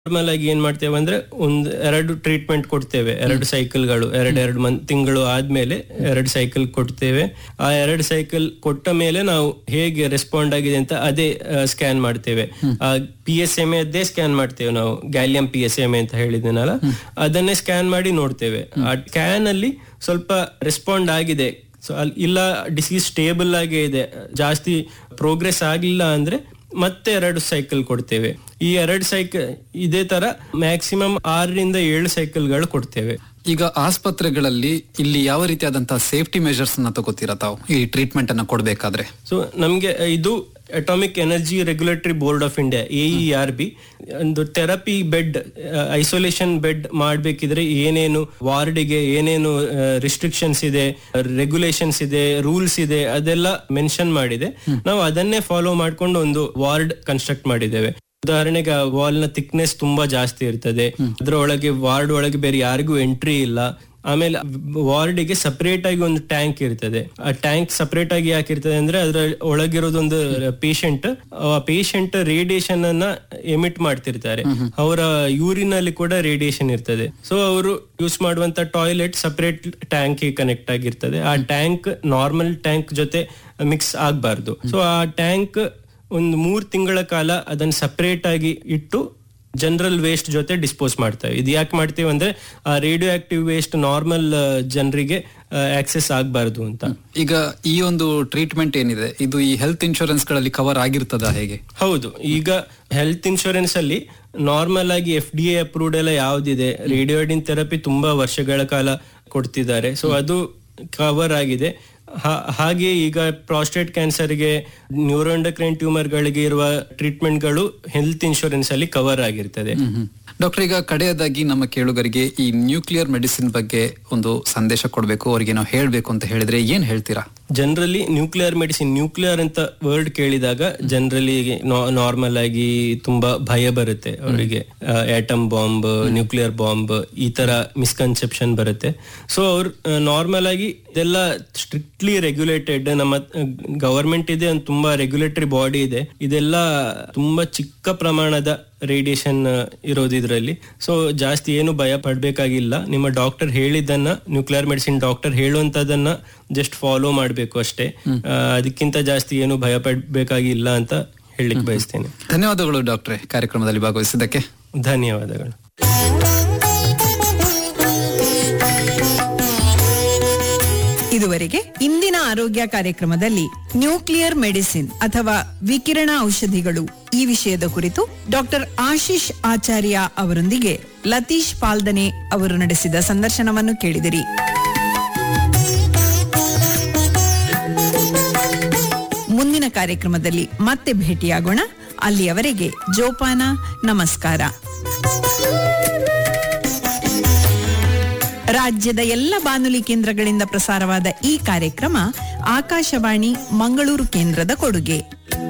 normal ಆಗಿ ಏನ್ ಮಾಡ್ತೇವೆ ಅಂದ್ರೆ ಒಂದ್ ಎರಡು ಟ್ರೀಟ್ಮೆಂಟ್ ಕೊಡ್ತೇವೆ ಎರಡು ಸೈಕಲ್ಗಳು ಎರಡ್ ಎರಡು ಮನ್ ತಿಂಗಳು ಆದ್ಮೇಲೆ ಎರಡು ಸೈಕಲ್ ಕೊಡ್ತೇವೆ ಆ ಎರಡು ಸೈಕಲ್ ಕೊಟ್ಟ ಮೇಲೆ ನಾವು ಹೇಗೆ ರೆಸ್ಪಾಂಡ್ ಆಗಿದೆ ಅಂತ ಅದೇ ಸ್ಕ್ಯಾನ್ ಮಾಡ್ತೇವೆ ಆ ಪಿ ಎಸ್ ಎಮ್ ಅದೇ ಸ್ಕ್ಯಾನ್ ಮಾಡ್ತೇವೆ ನಾವು ಗ್ಯಾಲಿಯಂ ಪಿ ಎಸ್ ಎಮ್ ಅಂತ ಹೇಳಿದ್ನಲ್ಲ ಅದನ್ನೇ ಸ್ಕ್ಯಾನ್ ಮಾಡಿ ನೋಡ್ತೇವೆ ಆ ಸ್ಕ್ಯಾನ್ ಅಲ್ಲಿ ಸ್ವಲ್ಪ ರೆಸ್ಪಾಂಡ್ ಆಗಿದೆ ಸೊ ಅಲ್ಲಿ ಇಲ್ಲ ಡಿಸೀಸ್ ಸ್ಟೇಬಲ್ ಆಗೇ ಇದೆ ಜಾಸ್ತಿ ಪ್ರೋಗ್ರೆಸ್ ಆಗಿಲ್ಲ ಅಂದ್ರೆ ಮತ್ತೆ ಎರಡು ಸೈಕಲ್ ಕೊಡ್ತೇವೆ ಈ ಎರಡು ಸೈಕಲ್ ಇದೇ ತರ ಮ್ಯಾಕ್ಸಿಮಮ್ ಆರರಿಂದ ಏಳು ಸೈಕಲ್ಗಳು ಕೊಡ್ತೇವೆ ಈಗ ಆಸ್ಪತ್ರೆಗಳಲ್ಲಿ ಇಲ್ಲಿ ಯಾವ ರೀತಿಯಾದಂತಹ ಸೇಫ್ಟಿ ಮೆಷರ್ಸ್ ಅನ್ನ ತಗೋತೀರಾ ತಾವು ಈ ಟ್ರೀಟ್ಮೆಂಟ್ ಅನ್ನ ಕೊಡ್ಬೇಕಾದ್ರೆ ಸೊ ನಮ್ಗೆ ಇದು atomic energy regulatory board of India A R B ಒಂದು ಥೆರಪಿ ಬೆಡ್ ಐಸೋಲೇಷನ್ ಬೆಡ್ ಮಾಡ್ಬೇಕಿದ್ರೆ ಏನೇನು ವಾರ್ಡಿಗೆ ಏನೇನು ರಿಸ್ಟ್ರಿಕ್ಷನ್ಸ್ ಇದೆ ರೆಗ್ಯುಲೇಷನ್ಸ್ ಇದೆ ರೂಲ್ಸ್ ಇದೆ ಅದೆಲ್ಲ ಮೆನ್ಷನ್ ಮಾಡಿದೆ ನಾವು ಅದನ್ನೇ ಫಾಲೋ ಮಾಡ್ಕೊಂಡು ಒಂದು ವಾರ್ಡ್ ಕನ್ಸ್ಟ್ರಕ್ಟ್ ಮಾಡಿದ್ದೇವೆ ಉದಾಹರಣೆಗೆ ವಾಲ್ ನ ಥಿಕ್ನೆಸ್ ತುಂಬಾ ಜಾಸ್ತಿ ಇರ್ತದೆ ಅದ್ರೊಳಗೆ ವಾರ್ಡ್ ಒಳಗೆ ಬೇರೆ ಯಾರಿಗೂ ಎಂಟ್ರಿ ಇಲ್ಲ ಆಮೇಲೆ ವಾರ್ಡಿಗೆ ಸಪರೇಟ್ ಆಗಿ ಒಂದು ಟ್ಯಾಂಕ್ ಇರ್ತದೆ ಆ ಟ್ಯಾಂಕ್ ಸಪರೇಟ್ ಆಗಿ ಯಾಕೆ ಇರ್ತದೆ ಅಂದ್ರೆ ಅದ್ರ ಒಳಗಿರೋದೊಂದು ಪೇಷಂಟ್ ಆ ಪೇಷಂಟ್ ರೇಡಿಯೇಷನ್ ಅನ್ನ ಎಮಿಟ್ ಮಾಡ್ತಿರ್ತಾರೆ ಅವರ ಯೂರಿನ್ ಅಲ್ಲಿ ಕೂಡ ರೇಡಿಯೇಷನ್ ಇರ್ತದೆ ಸೊ ಅವರು ಯೂಸ್ ಮಾಡುವಂತ ಟಾಯ್ಲೆಟ್ ಸಪರೇಟ್ ಟ್ಯಾಂಕ್ ಕನೆಕ್ಟ್ ಆಗಿರ್ತದೆ ಆ ಟ್ಯಾಂಕ್ ನಾರ್ಮಲ್ ಟ್ಯಾಂಕ್ ಜೊತೆ ಮಿಕ್ಸ್ ಆಗಬಾರ್ದು ಸೊ ಆ ಟ್ಯಾಂಕ್ ಒಂದು ಮೂರ್ ತಿಂಗಳ ಕಾಲ ಅದನ್ನ ಸಪರೇಟ್ ಆಗಿ ಇಟ್ಟು ಜನರಲ್ ವೇಸ್ಟ್ ಜೊತೆ ಡಿಸ್ಪೋಸ್ ಮಾಡ್ತೇವೆ ಇದು ಯಾಕೆ ಮಾಡ್ತೀವಿ ಅಂದ್ರೆ ಆ ರೇಡಿಯೋ ಆಕ್ಟಿವ್ ವೇಸ್ಟ್ ನಾರ್ಮಲ್ ಜನರಿಗೆ ಆಕ್ಸೆಸ್ ಆಗಬಾರ್ದು ಅಂತ ಈಗ ಈ ಒಂದು ಟ್ರೀಟ್ಮೆಂಟ್ ಏನಿದೆ ಇದು ಈ ಹೆಲ್ತ್ ಇನ್ಶೂರೆನ್ಸ್ ಗಳಲ್ಲಿ ಕವರ್ ಆಗಿರ್ತದ ಹೇಗೆ ಹೌದು ಈಗ ಹೆಲ್ತ್ ಇನ್ಶೂರೆನ್ಸ್ ಅಲ್ಲಿ ನಾರ್ಮಲ್ ಆಗಿ ಎಫ್ ಡಿ ಎ ಅಪ್ರೂವ್ಡ್ ಎಲ್ಲ ಯಾವ್ದಿದೆ ರೇಡಿಯೋಡಿನ್ ಥೆರಪಿ ತುಂಬಾ ವರ್ಷಗಳ ಕಾಲ ಕೊಡ್ತಿದ್ದಾರೆ ಸೊ ಅದು ಕವರ್ ಆಗಿದೆ ಹಾ- ಹಾಗೆ ಈಗ ಪ್ರಾಸ್ಟೇಟ್ ಕ್ಯಾನ್ಸರ್ಗೆ ನ್ಯೂರೋಂಡಕ್ರೈನ್ ಟ್ಯೂಮರ್ಗಳಿಗೆ ಇರುವ ಟ್ರೀಟ್ಮೆಂಟ್ಗಳು ಹೆಲ್ತ್ ಇನ್ಶೂರೆನ್ಸ್ ಅಲ್ಲಿ ಕವರ್ ಆಗಿರ್ತದೆ ಡಾಕ್ಟರ್ ಈಗ ಕಡೆಯದಾಗಿ ನಮ್ಮ ಕೇಳುಗರಿಗೆ ಈ ನ್ಯೂಕ್ಲಿಯರ್ ಮೆಡಿಸಿನ್ ಬಗ್ಗೆ ಒಂದು ಸಂದೇಶ ಕೊಡಬೇಕು ಅವರಿಗೆ ನಾವು ಹೇಳ್ಬೇಕು ಅಂತ ಹೇಳಿದ್ರೆ ಏನ್ ಹೇಳ್ತೀರಾ ಜನರಲಿ ನ್ಯೂಕ್ಲಿಯರ್ ಮೆಡಿಸಿನ್ ನ್ಯೂಕ್ಲಿಯರ್ ಅಂತ ವರ್ಡ್ ಕೇಳಿದಾಗ ಜನರಲಿ ನಾರ್ಮಲ್ ಆಗಿ ತುಂಬಾ ಭಯ ಬರುತ್ತೆ ಅವರಿಗೆ ಆಟಮ್ ಬಾಂಬ್ ನ್ಯೂಕ್ಲಿಯರ್ ಬಾಂಬ್ ಈ ತರ ಮಿಸ್ಕನ್ಸೆಪ್ಷನ್ ಬರುತ್ತೆ ಸೊ ಅವ್ರು ನಾರ್ಮಲ್ ಆಗಿ ಇದೆಲ್ಲ ಸ್ಟ್ರಿಕ್ಟ್ಲಿ ರೆಗ್ಯುಲೇಟೆಡ್ ನಮ್ಮ ಗವರ್ಮೆಂಟ್ ಇದೆ ಒಂದು ತುಂಬಾ ರೆಗ್ಯುಲೇಟರಿ ಬಾಡಿ ಇದೆ ಇದೆಲ್ಲ ತುಂಬಾ ಚಿಕ್ಕ ಪ್ರಮಾಣದ ರೇಡಿಯೇಷನ್ ಇರೋದು ಇದರಲ್ಲಿ ಸೊ ಜಾಸ್ತಿ ಏನು ಭಯ ಪಡ್ಬೇಕಾಗಿಲ್ಲ ನಿಮ್ಮ ಡಾಕ್ಟರ್ ಹೇಳಿದ್ದನ್ನ ನ್ಯೂಕ್ಲಿಯರ್ ಮೆಡಿಸಿನ್ ಡಾಕ್ಟರ್ ಹೇಳುವಂತದನ್ನ ಜಸ್ಟ್ ಫಾಲೋ ಮಾಡಬೇಕು ಅಷ್ಟೇ ಆ, ಅದಕ್ಕಿಂತ ಜಾಸ್ತಿ ಏನು ಭಯ ಪಡ್ಬೇಕಾಗಿಲ್ಲ ಅಂತ ಹೇಳಲಿಕ್ಕೆ ಬಯಸ್ತೇನೆ ಧನ್ಯವಾದಗಳು ಡಾಕ್ಟ್ರೆ ಕಾರ್ಯಕ್ರಮದಲ್ಲಿ ಭಾಗವಹಿಸಿದ್ದಕ್ಕೆ ಧನ್ಯವಾದಗಳು ಇದುವರೆಗೆ ಇಂದಿನ ಆರೋಗ್ಯ ಕಾರ್ಯಕ್ರಮದಲ್ಲಿ ನ್ಯೂಕ್ಲಿಯರ್ ಮೆಡಿಸಿನ್ ಅಥವಾ ವಿಕಿರಣ ಔಷಧಿಗಳು ಈ ವಿಷಯದ ಕುರಿತು ಡಾಕ್ಟರ್ ಆಶೀಶ್ ಆಚಾರ್ಯ ಅವರೊಂದಿಗೆ ಲತೀಶ್ ಪಾಲ್ದನೆ ಅವರು ನಡೆಸಿದ ಸಂದರ್ಶನವನ್ನು ಕೇಳಿದಿರಿ ಮುಂದಿನ ಕಾರ್ಯಕ್ರಮದಲ್ಲಿ ಮತ್ತೆ ಭೇಟಿಯಾಗೋಣ ಅಲ್ಲಿಯವರೆಗೆ ಜೋಪಾನ ನಮಸ್ಕಾರ ರಾಜ್ಯದ ಎಲ್ಲ ಬಾನುಲಿ ಕೇಂದ್ರಗಳಿಂದ ಪ್ರಸಾರವಾದ ಈ ಕಾರ್ಯಕ್ರಮ ಆಕಾಶವಾಣಿ ಮಂಗಳೂರು ಕೇಂದ್ರದ ಕೊಡುಗೆ